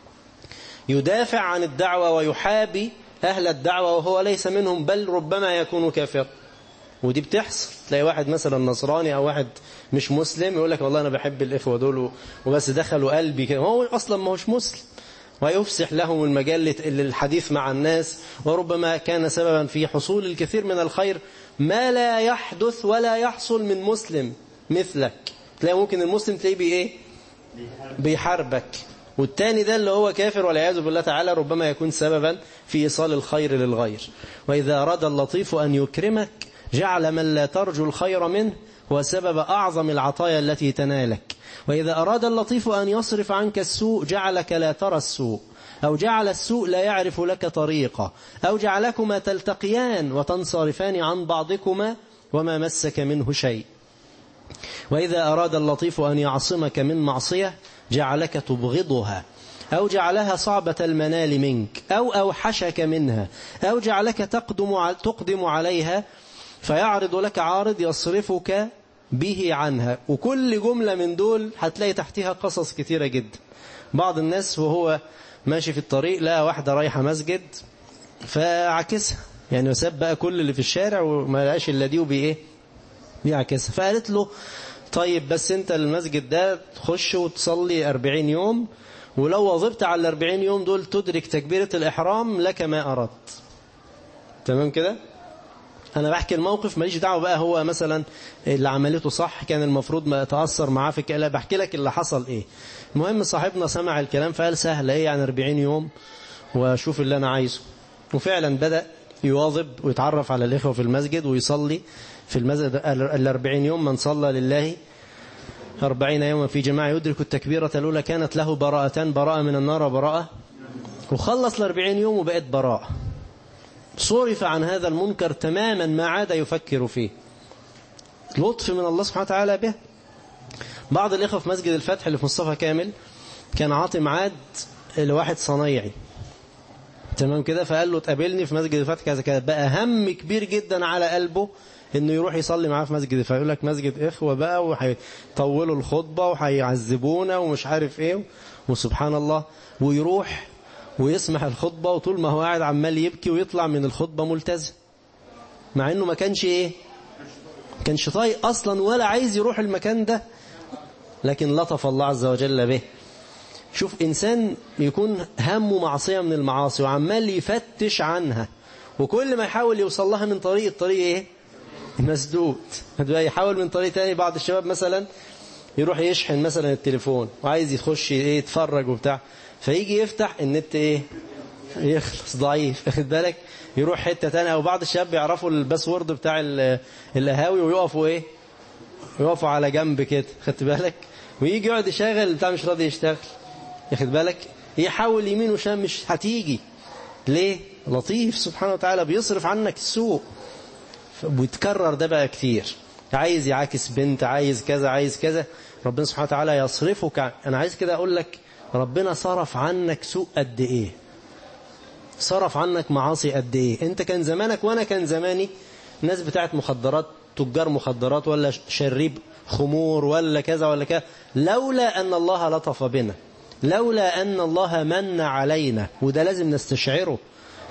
S3: يدافع عن الدعوة ويحابي أهل الدعوة وهو ليس منهم بل ربما يكون كافر ودي بتحصل تلاقي واحد مثلا نصراني أو واحد مش مسلم يقول لك والله أنا بحب الإخوة دول وبس دخلوا قلبي كده هو أصلا ما هوش مسلم ويفسح لهم المجال للحديث مع الناس وربما كان سببا في حصول الكثير من الخير ما لا يحدث ولا يحصل من مسلم مثلك تلاقي ممكن المسلم تلاقيه بإيه بيحاربك والتاني ده اللي هو كافر والعياذ بالله تعالى ربما يكون سببا في إيصال الخير للغير وإذا أراد اللطيف أن يكرمك جعل من لا ترجو الخير منه هو سبب أعظم العطايا التي تنالك وإذا أراد اللطيف أن يصرف عنك السوء جعلك لا ترى السوء أو جعل السوء لا يعرف لك طريقة أو جعلكما تلتقيان وتنصرفان عن بعضكما وما مسك منه شيء وإذا أراد اللطيف أن يعصمك من معصية جعلك تبغضها أو جعلها صعبة المنال منك أو أوحشك منها أو جعلك تقدم تقدم عليها فيعرض لك عارض يصرفك به عنها وكل جملة من دول هتلاقي تحتها قصص كتيرة جدا بعض الناس وهو ماشي في الطريق لقى واحدة رايحة مسجد فعكسها يعني ساب بقى كل اللي في الشارع وما لقاش الا دي وبايه بيعكسها فقالت له طيب بس انت المسجد ده تخش وتصلي 40 يوم ولو وظبت على ال 40 يوم دول تدرك تكبيرة الإحرام لك ما أردت تمام كده أنا بحكي الموقف ماليش دعوة بقى هو مثلا اللي عملته صح كان المفروض ما يتأثر معاه في كده بحكي لك اللي حصل إيه المهم صاحبنا سمع الكلام فقال سهل إيه يعني 40 يوم وشوف اللي أنا عايزه وفعلا بدأ يواظب ويتعرف على الإخوة في المسجد ويصلي في المسجد ال 40 يوم من صلى لله أربعين يوما في جماعة يدرك التكبيرة الأولى كانت له براءتان براءة من النار وبراءة وخلص الأربعين يوم وبقت براءة صرف عن هذا المنكر تماما ما عاد يفكر فيه لطف من الله سبحانه وتعالى به بعض الإخوة في مسجد الفتح اللي في مصطفى كامل كان عاطي ميعاد لواحد صنايعي تمام كده فقال له تقابلني في مسجد الفتح كذا كذا بقى هم كبير جدا على قلبه انه يروح يصلي معاه في مسجد فيقول لك مسجد اخوه بقى وهيطولوا الخطبه وهيعذبونا ومش عارف ايه وسبحان الله ويروح ويسمح الخطبه وطول ما هو قاعد عمال يبكي ويطلع من الخطبه ملتزم مع انه ما كانش ايه ما كانش طايق اصلا ولا عايز يروح المكان ده لكن لطف الله عز وجل به شوف انسان يكون همه معصيه من المعاصي وعمال يفتش عنها وكل ما يحاول يوصل لها من طريق الطريق ايه مسدود يحاول من طريق تاني بعض الشباب مثلا يروح يشحن مثلا التليفون وعايز يخش ايه يتفرج وبتاع فيجي يفتح النت ايه يخلص ضعيف واخد بالك يروح حته ثانيه او بعض الشباب بيعرفوا الباسورد بتاع القهاوي ويقفوا ايه يقفوا على جنب كده خدت بالك ويجي يقعد يشغل بتاع مش راضي يشتغل ياخد بالك يحاول يمين وشام مش هتيجي ليه لطيف سبحانه وتعالى بيصرف عنك السوء ويتكرر ده بقى كتير عايز يعاكس بنت عايز كذا عايز كذا ربنا سبحانه وتعالى يصرفك انا عايز كده اقول لك ربنا صرف عنك سوء قد ايه صرف عنك معاصي قد ايه انت كان زمانك وانا كان زماني ناس بتاعت مخدرات تجار مخدرات ولا شريب خمور ولا كذا ولا كذا لولا ان الله لطف بنا لولا ان الله من علينا وده لازم نستشعره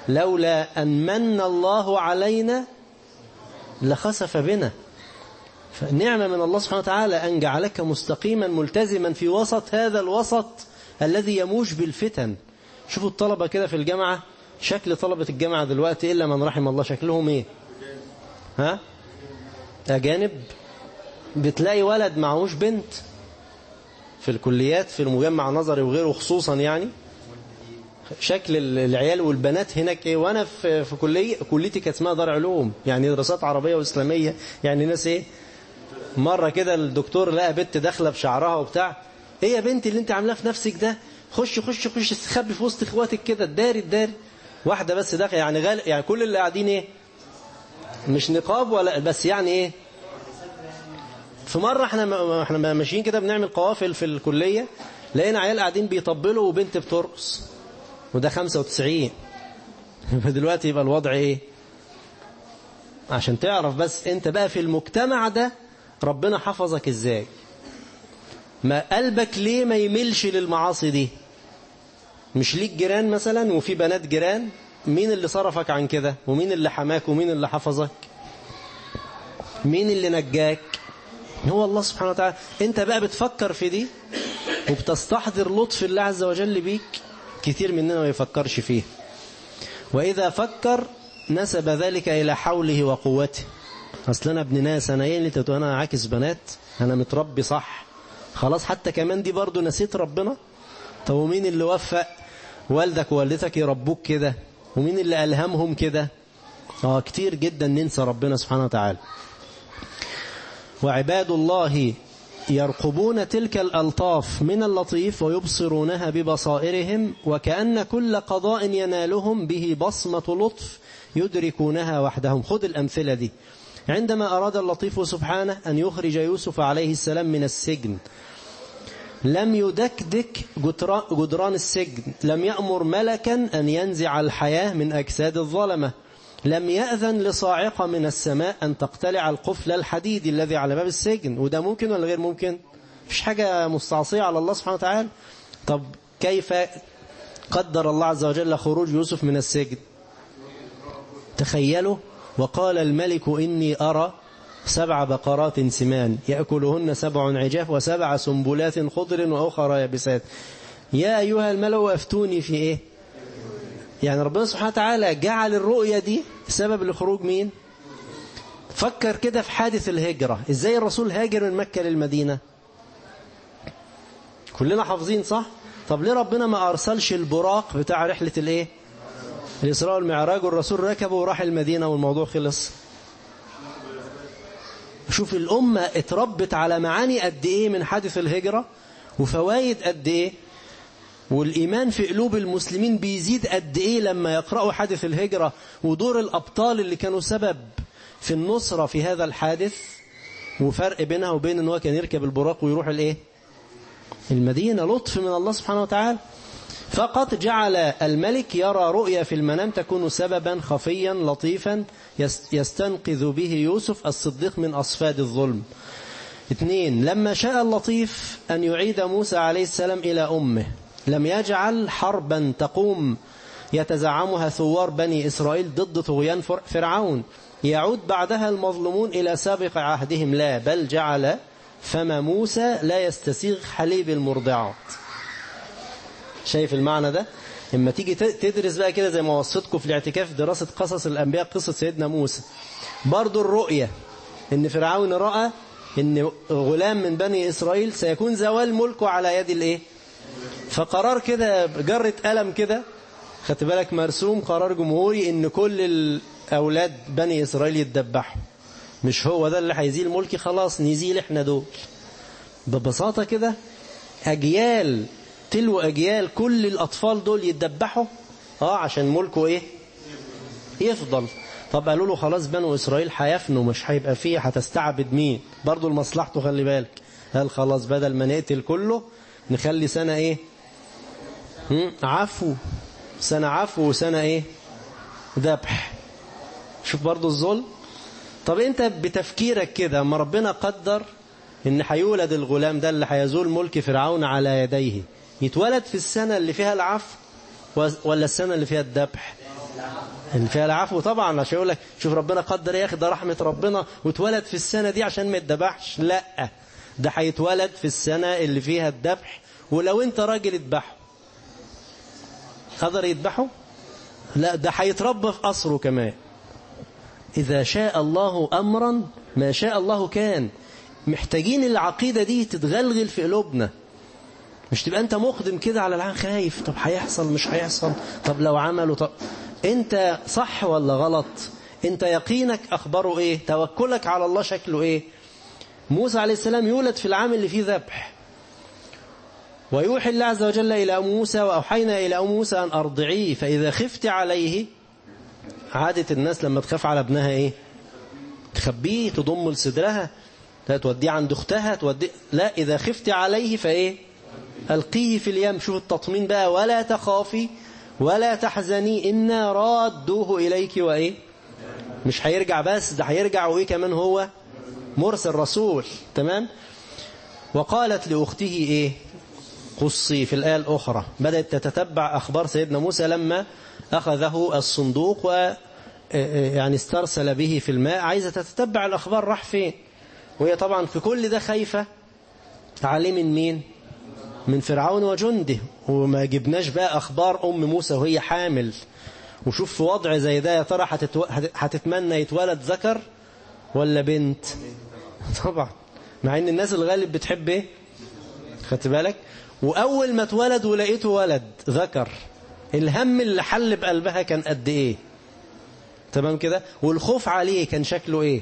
S3: لولا أن من الله علينا لخسف بنا فنعمة من الله سبحانه وتعالى أن جعلك مستقيما ملتزما في وسط هذا الوسط الذي يموج بالفتن شوفوا الطلبة كده في الجامعة شكل طلبة الجامعة دلوقتي إلا من رحم الله شكلهم إيه ها أجانب بتلاقي ولد معهوش بنت في الكليات في المجمع النظري وغيره خصوصا يعني شكل العيال والبنات هناك ايه وانا في في كليه كليتي كانت اسمها دار علوم يعني دراسات عربيه واسلاميه يعني ناس ايه مره كده الدكتور لقى بنت داخله بشعرها وبتاع ايه يا بنتي اللي انت عاملاه في نفسك ده خش خش خش استخبي في وسط اخواتك كده الداري الداري واحده بس داخله يعني غال يعني كل اللي قاعدين ايه مش نقاب ولا بس يعني ايه في مرة احنا احنا ماشيين كده بنعمل قوافل في الكلية لقينا عيال قاعدين بيطبلوا وبنت بترقص وده 95 فدلوقتي يبقى الوضع ايه عشان تعرف بس انت بقى في المجتمع ده ربنا حفظك ازاي ما قلبك ليه ما يملش للمعاصي دي مش ليك جيران مثلا وفي بنات جيران مين اللي صرفك عن كده ومين اللي حماك ومين اللي حفظك مين اللي نجاك هو الله سبحانه وتعالى انت بقى بتفكر في دي وبتستحضر لطف الله عز وجل بيك كتير مننا ما يفكرش فيه وإذا فكر نسب ذلك إلى حوله وقوته أصل أنا ابن ناس أنا إيه اللي تتو أنا عاكس بنات أنا متربي صح خلاص حتى كمان دي برضو نسيت ربنا طب ومين اللي وفق والدك ووالدتك يربوك كده ومين اللي ألهمهم كده آه كتير جدا ننسى ربنا سبحانه وتعالى وعباد الله يرقبون تلك الألطاف من اللطيف ويبصرونها ببصائرهم وكأن كل قضاء ينالهم به بصمة لطف يدركونها وحدهم خذ الأمثلة دي عندما أراد اللطيف سبحانه أن يخرج يوسف عليه السلام من السجن لم يدكدك جدران السجن لم يأمر ملكا أن ينزع الحياة من أجساد الظلمة لم يأذن لصاعقة من السماء أن تقتلع القفل الحديدي الذي على باب السجن وده ممكن ولا غير ممكن مش حاجة مستعصية على الله سبحانه وتعالى طب كيف قدر الله عز وجل خروج يوسف من السجن تخيلوا وقال الملك إني أرى سبع بقرات سمان يأكلهن سبع عجاف وسبع سنبلات خضر وأخرى يابسات يا أيها الملأ أفتوني في إيه يعني ربنا سبحانه وتعالى جعل الرؤية دي سبب لخروج مين فكر كده في حادث الهجرة ازاي الرسول هاجر من مكة للمدينة كلنا حافظين صح طب ليه ربنا ما أرسلش البراق بتاع رحلة الايه الإسراء والمعراج والرسول ركبه وراح المدينة والموضوع خلص شوف الأمة اتربت على معاني قد ايه من حادث الهجرة وفوائد قد ايه والإيمان في قلوب المسلمين بيزيد قد إيه لما يقرأوا حادث الهجرة ودور الأبطال اللي كانوا سبب في النصرة في هذا الحادث وفرق بينها وبين أنه كان يركب البراق ويروح الإيه المدينة لطف من الله سبحانه وتعالى فقط جعل الملك يرى رؤيا في المنام تكون سببا خفيا لطيفا يستنقذ به يوسف الصديق من أصفاد الظلم اثنين لما شاء اللطيف أن يعيد موسى عليه السلام إلى أمه لم يجعل حربا تقوم يتزعمها ثوار بني إسرائيل ضد طغيان فرعون يعود بعدها المظلومون إلى سابق عهدهم لا بل جعل فما موسى لا يستسيغ حليب المرضعات شايف المعنى ده لما تيجي تدرس بقى كده زي ما وصيتكم في الاعتكاف دراسة قصص الأنبياء قصة سيدنا موسى برضو الرؤية ان فرعون رأى ان غلام من بني إسرائيل سيكون زوال ملكه على يد الايه فقرار كده جرة قلم كده خدت بالك مرسوم قرار جمهوري ان كل الاولاد بني اسرائيل يتذبحوا مش هو ده اللي هيزيل ملكي خلاص نزيل احنا دول ببساطة كده اجيال تلو اجيال كل الاطفال دول يتذبحوا اه عشان ملكه ايه يفضل طب قالوا له خلاص بنو اسرائيل هيفنوا مش هيبقى فيه هتستعبد مين برضه لمصلحته خلي بالك قال خلاص بدل ما نقتل كله نخلي سنة ايه عفو سنة عفو وسنة ايه ذبح شوف برضو الظلم طب انت بتفكيرك كده اما ربنا قدر ان هيولد الغلام ده اللي هيزول ملك فرعون على يديه يتولد في السنة اللي فيها العفو ولا السنة اللي فيها الذبح اللي فيها العفو طبعا عشان يقول لك شوف ربنا قدر يا اخي ده رحمه ربنا واتولد في السنه دي عشان ما يتذبحش لا ده هيتولد في السنه اللي فيها الذبح ولو انت راجل اذبحه قدر يذبحه لا ده هيتربى في قصره كمان إذا شاء الله أمرا ما شاء الله كان محتاجين العقيدة دي تتغلغل في قلوبنا مش تبقى أنت مقدم كده على العام خايف طب هيحصل مش هيحصل طب لو عملوا طب أنت صح ولا غلط أنت يقينك أخباره إيه توكلك على الله شكله إيه موسى عليه السلام يولد في العام اللي فيه ذبح ويوحي الله عز وجل إلى أم موسى وأوحينا إلى أم موسى أن أرضعيه فإذا خفت عليه عادة الناس لما تخاف على ابنها إيه تخبيه تضم لصدرها لا توديه عند أختها توديه لا إذا خفت عليه فإيه ألقيه في اليم شوف التطمين بقى ولا تخافي ولا تحزني إنا رادوه إليك وإيه مش هيرجع بس ده هيرجع وإيه كمان هو مرسل رسول تمام وقالت لأخته إيه قصي في الآية الأخرى بدأت تتتبع أخبار سيدنا موسى لما أخذه الصندوق و يعني استرسل به في الماء عايزة تتتبع الأخبار راح فين وهي طبعا في كل ده خايفة عليه من مين من فرعون وجنده وما جبناش بقى أخبار أم موسى وهي حامل وشوف في وضع زي ده يا ترى هتتو... هتتمنى يتولد ذكر ولا بنت طبعا مع ان الناس الغالب بتحب ايه خدت بالك واول ما اتولد ولقيته ولد ذكر الهم اللي حل بقلبها كان قد ايه تمام كده والخوف عليه كان شكله ايه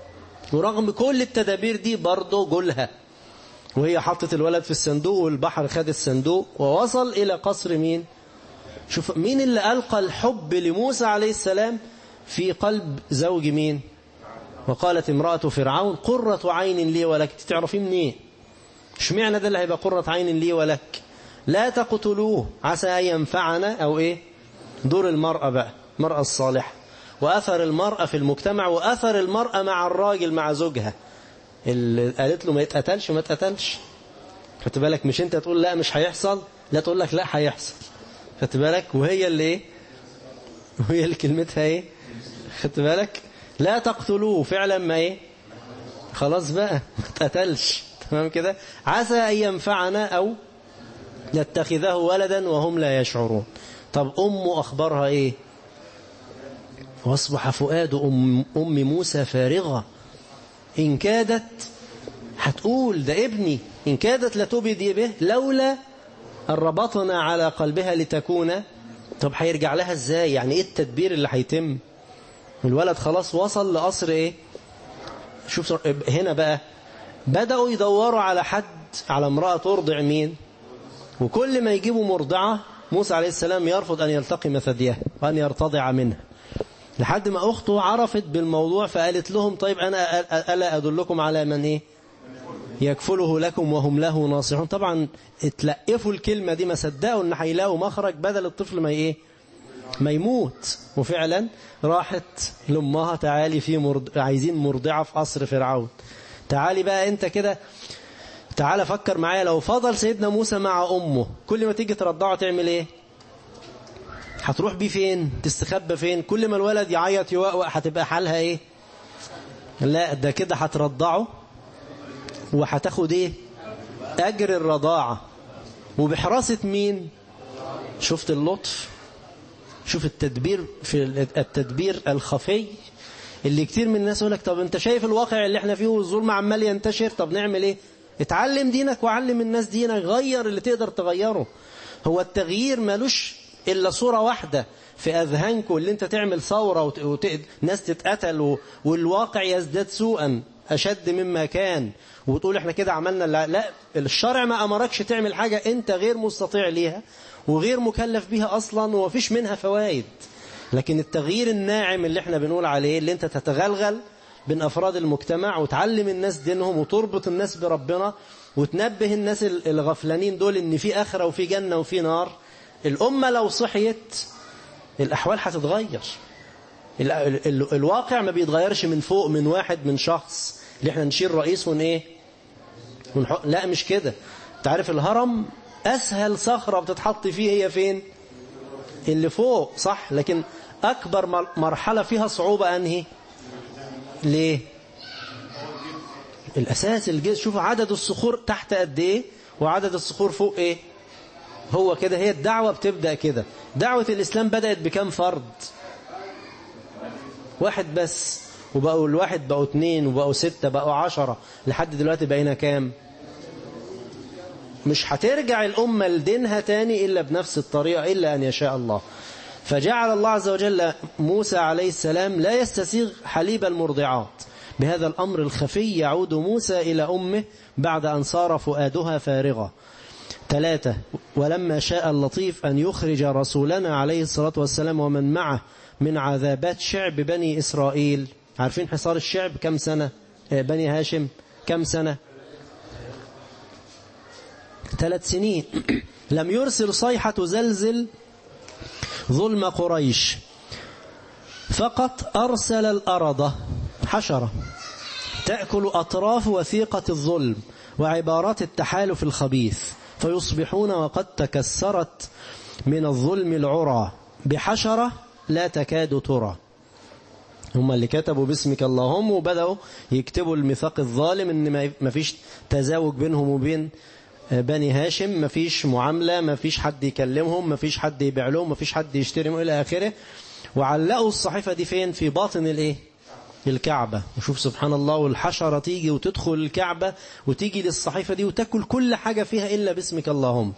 S3: ورغم كل التدابير دي برضه جولها وهي حطت الولد في الصندوق والبحر خد الصندوق ووصل إلى قصر مين شوف مين اللي ألقى الحب لموسى عليه السلام في قلب زوج مين وقالت امرأة فرعون قرة عين لي ولك تعرفين منين اشمعنى ده اللي هيبقى قرة عين لي ولك لا تقتلوه عسى أن ينفعنا أو إيه دور المرأة بقى المرأة الصالحة وأثر المرأة في المجتمع وأثر المرأة مع الراجل مع زوجها اللي قالت له ما يتقتلش ما يتقتلش خدت بالك مش انت تقول لا مش هيحصل لا تقول لك لا هيحصل خدت بالك وهي اللي ايه وهي اللي كلمتها ايه خدت بالك لا تقتلوه فعلا ما ايه خلاص بقى ما اتقتلش تمام كده عسى ان ينفعنا او يتخذه ولدا وهم لا يشعرون طب امه اخبارها ايه واصبح فؤاد ام ام موسى فارغه إن كادت هتقول ده ابني إن كادت لتبدي به لولا أن ربطنا على قلبها لتكون طب هيرجع لها ازاي يعني ايه التدبير اللي هيتم الولد خلاص وصل لقصر ايه شوف هنا بقى بدأوا يدوروا على حد على امرأة ترضع مين وكل ما يجيبوا مرضعة موسى عليه السلام يرفض أن يلتقم ثديها وأن يرتضع منها لحد ما أخته عرفت بالموضوع فقالت لهم طيب أنا ألا أدلكم على من إيه يكفله لكم وهم له ناصحون طبعا اتلقفوا الكلمة دي ما صدقوا ان هيلاقوا مخرج بدل الطفل ما ايه ما يموت وفعلا راحت لامها تعالي في مرض... عايزين مرضعة في قصر فرعون تعالي بقى انت كده تعالى فكر معايا لو فضل سيدنا موسى مع امه كل ما تيجي ترضعه تعمل ايه هتروح بيه فين تستخبى فين كل ما الولد يعيط يوقوق هتبقى حالها ايه لا ده كده هترضعه وهتاخد ايه اجر الرضاعة وبحراسة مين شفت اللطف شوف التدبير في التدبير الخفي اللي كتير من الناس يقول لك طب انت شايف الواقع اللي احنا فيه والظلم عمال ينتشر طب نعمل ايه اتعلم دينك وعلم الناس دينك غير اللي تقدر تغيره هو التغيير مالوش إلا صورة واحدة في أذهانكم اللي انت تعمل ثورة وت... وت... ناس تتقتل و... والواقع يزداد سوءا أشد مما كان وتقول احنا كده عملنا لا, لا الشرع ما أمركش تعمل حاجة انت غير مستطيع ليها وغير مكلف بيها أصلا ومفيش منها فوائد لكن التغيير الناعم اللي احنا بنقول عليه اللي انت تتغلغل بين أفراد المجتمع وتعلم الناس دينهم وتربط الناس بربنا وتنبه الناس الغفلانين دول ان في آخرة وفي جنة وفي نار الأمة لو صحيت الأحوال هتتغير ال ال الواقع ما بيتغيرش من فوق من واحد من شخص اللي احنا نشيل رئيس ون ايه ونحط لا مش كده تعرف الهرم أسهل صخرة بتتحط فيه هي فين اللي فوق صح لكن أكبر مر- مرحلة فيها صعوبة أنهي ليه الأساس الجزء شوف عدد الصخور تحت قد إيه وعدد الصخور فوق إيه هو كده هي الدعوة بتبدأ كده دعوة الإسلام بدأت بكم فرد واحد بس وبقوا الواحد بقوا اتنين وبقوا ستة بقوا عشرة لحد دلوقتي بقينا كام مش هترجع الأمة لدينها تاني إلا بنفس الطريقة إلا أن يشاء الله فجعل الله عز وجل موسى عليه السلام لا يستسيغ حليب المرضعات بهذا الأمر الخفي يعود موسى إلى أمه بعد أن صار فؤادها فارغة ثلاثة ولما شاء اللطيف أن يخرج رسولنا عليه الصلاة والسلام ومن معه من عذابات شعب بني إسرائيل عارفين حصار الشعب كم سنة آه، بني هاشم كم سنة ثلاث سنين لم يرسل صيحة زلزل ظلم قريش فقط أرسل الأرض حشرة تأكل أطراف وثيقة الظلم وعبارات التحالف الخبيث فيصبحون وقد تكسرت من الظلم العرى بحشرة لا تكاد ترى هم اللي كتبوا باسمك اللهم وبدأوا يكتبوا الميثاق الظالم ان ما- ما فيش تزاوج بينهم وبين بني هاشم ما فيش معاملة ما فيش حد يكلمهم ما فيش حد يبيع لهم ما فيش حد يشتري منهم إلى آخره وعلقوا الصحيفة دي فين في باطن الايه الكعبة وشوف سبحان الله والحشرة تيجي وتدخل الكعبة وتيجي للصحيفة دي وتاكل كل حاجة فيها إلا باسمك اللهم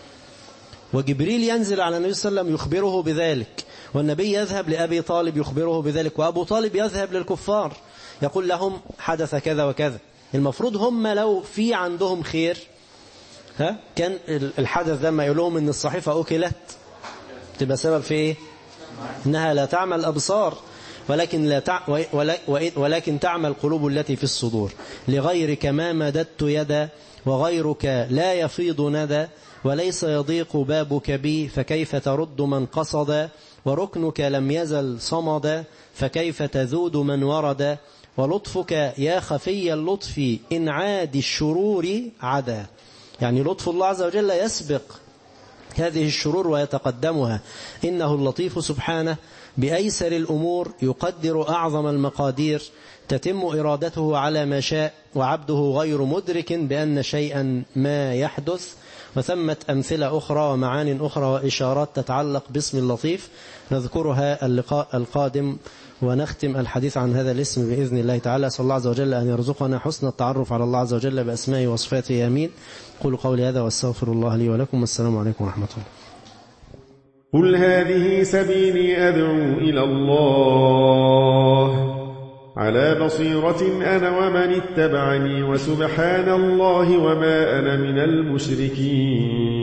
S3: وجبريل ينزل على النبي صلى الله عليه وسلم يخبره بذلك والنبي يذهب لأبي طالب يخبره بذلك وأبو طالب يذهب للكفار يقول لهم حدث كذا وكذا المفروض هم لو في عندهم خير ها كان الحدث ده ما يقول لهم ان الصحيفة أكلت تبقى سبب في ايه انها لا تعمل الابصار ولكن لا تع... ولا- ولكن تعمل القلوب التي في الصدور لغيرك ما مددت يدا وغيرك لا يفيض ندى وليس يضيق بابك بي فكيف ترد من قصد وركنك لم يزل صمدا فكيف تذود من ورد ولطفك يا خفي اللطف إن عاد الشرور عدا يعني لطف الله عز وجل يسبق هذه الشرور ويتقدمها إنه اللطيف سبحانه بأيسر الأمور يقدر أعظم المقادير تتم إرادته على ما شاء وعبده غير مدرك بأن شيئا ما يحدث وثمة أمثلة أخرى ومعان أخرى وإشارات تتعلق باسم اللطيف نذكرها اللقاء القادم ونختم الحديث عن هذا الاسم بإذن الله تعالى صلى الله عز وجل أن يرزقنا حسن التعرف على الله عز وجل بأسمائه وصفاته آمين قولوا قولي هذا واستغفر الله لي ولكم والسلام عليكم ورحمة الله
S5: قل هذه سبيلي أدعو إلى الله على بصيرة أنا ومن اتبعني وسبحان الله وما أنا من المشركين